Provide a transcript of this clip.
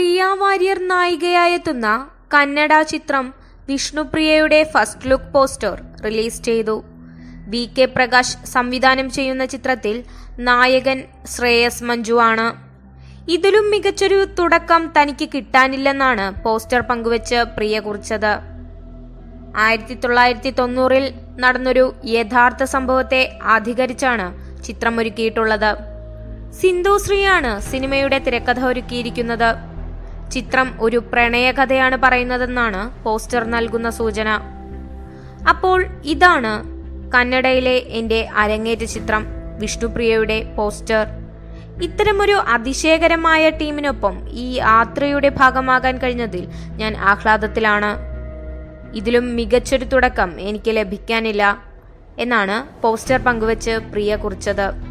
പ്രിയ വാര്യർ നായികയായെത്തുന്ന കന്നഡ ചിത്രം വിഷ്ണുപ്രിയയുടെ ഫസ്റ്റ് ലുക്ക് പോസ്റ്റർ റിലീസ് ചെയ്തു വി കെ പ്രകാശ് സംവിധാനം ചെയ്യുന്ന ചിത്രത്തിൽ നായകൻ ശ്രേയസ് മഞ്ജു ആണ് ഇതിലും മികച്ചൊരു തുടക്കം തനിക്ക് കിട്ടാനില്ലെന്നാണ് പോസ്റ്റർ പങ്കുവച്ച് പ്രിയ കുറിച്ചത് ആയിരത്തി തൊള്ളായിരത്തി തൊണ്ണൂറിൽ നടന്നൊരു യഥാർത്ഥ സംഭവത്തെ ആധികരിച്ചാണ് ചിത്രം ഒരുക്കിയിട്ടുള്ളത് സിന്ധു ശ്രീയാണ് സിനിമയുടെ തിരക്കഥ ഒരുക്കിയിരിക്കുന്നത് ചിത്രം ഒരു പ്രണയകഥയാണ് പറയുന്നതെന്നാണ് പോസ്റ്റർ നൽകുന്ന സൂചന അപ്പോൾ ഇതാണ് കന്നഡയിലെ എന്റെ അരങ്ങേറ്റ ചിത്രം വിഷ്ണുപ്രിയയുടെ പോസ്റ്റർ ഇത്തരമൊരു അതിശയകരമായ ടീമിനൊപ്പം ഈ യാത്രയുടെ ഭാഗമാകാൻ കഴിഞ്ഞതിൽ ഞാൻ ആഹ്ലാദത്തിലാണ് ഇതിലും മികച്ചൊരു തുടക്കം എനിക്ക് ലഭിക്കാനില്ല എന്നാണ് പോസ്റ്റർ പങ്കുവച്ച് പ്രിയ കുറിച്ചത്